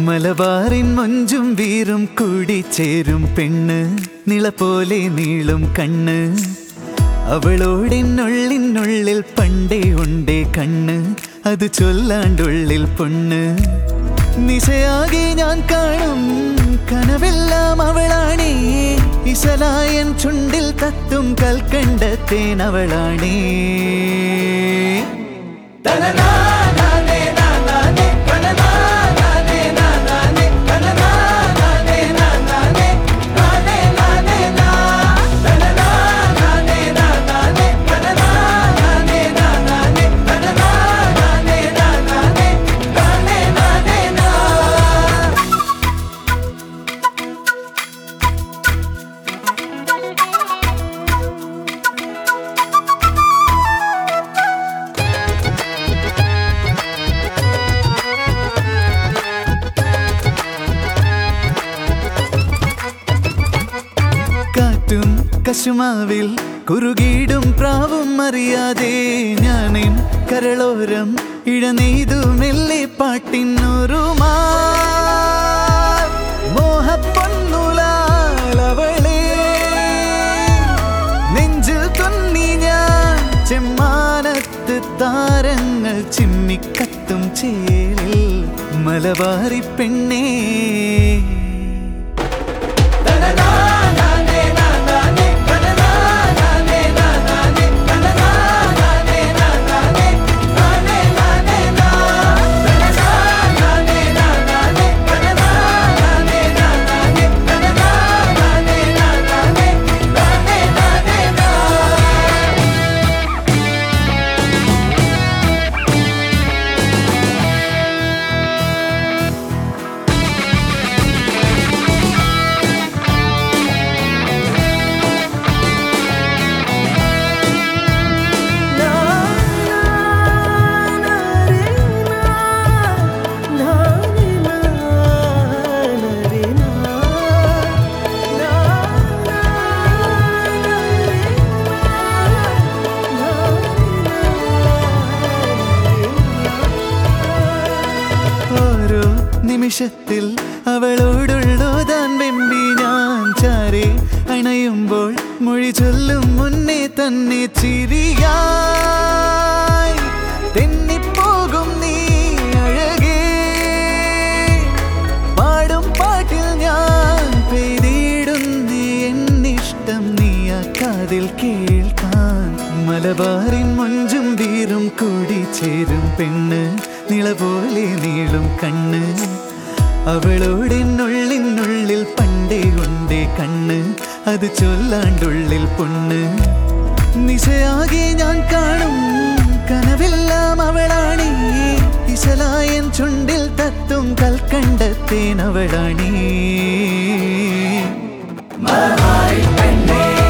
മലബാറിൻ മൊഞ്ചും വീറും കൂടി ചേരും പെണ്ണ് നിള പോലെ നീളും കണ്ണ് അവളോടിനുള്ളിനുള്ളിൽ പണ്ടേ ഉണ്ടേ കണ്ണ് അത് ചൊല്ലാണ്ടുള്ളിൽ പൊണ്ണ് നിശയാകെ ഞാൻ കാണും കനവെല്ലാം അവളാണേ ഇശലായൻ ചുണ്ടിൽ തത്തും കൽക്കണ്ടത്തേൻ അവളാണേ കാറ്റും കശുമാവിൽ കുറുകിടും പ്രാവും അറിയാതെ ഞാനിൻ കരളോരം ഇഴനെയ്തു മെല്ലെ പാട്ടിന്നൊരുമാ മോഹപ്പൊന്നുലാലവളെ നെഞ്ചിൽ തുന്നി ഞാൻ ചെമ്മാനത്ത് താരങ്ങൾ ചിമ്മിക്കത്തും ചേലിൽ മലബാറി പെണ്ണേ ഓരോ നിമിഷത്തിൽ അവളോടുള്ളതാൻ വെമ്പി ഞാൻ ചാരെ അണയുമ്പോൾ മൊഴി ചൊല്ലും മുന്നേ തന്നെ ചിരിയായി തെന്നിപ്പോകും നീ അഴകേ പാടും പാട്ടിൽ ഞാൻ പെയ്തിടുന്നേ എന്നിഷ്ടം നീ ആ കാതിൽ കേൾക്കാൻ മലബാറിൻ മൊഞ്ചും വീറും കൂടി ചേരും പെണ്ണ് നിള പോലെ നീളും കണ്ണ് അവളോടിനുള്ളിനുള്ളിൽ പണ്ടേ ഉണ്ടേ കണ്ണ് അത് ചൊല്ലാണ്ടുള്ളിൽ പൊണ്ണ് നിശയാകെ ഞാൻ കാണും കനവെല്ലാം അവളാണേ ഇശലായൻ ചുണ്ടിൽ തത്തും കൽക്കണ്ടത്തേൻ അവളാണേ പെണ്ണേ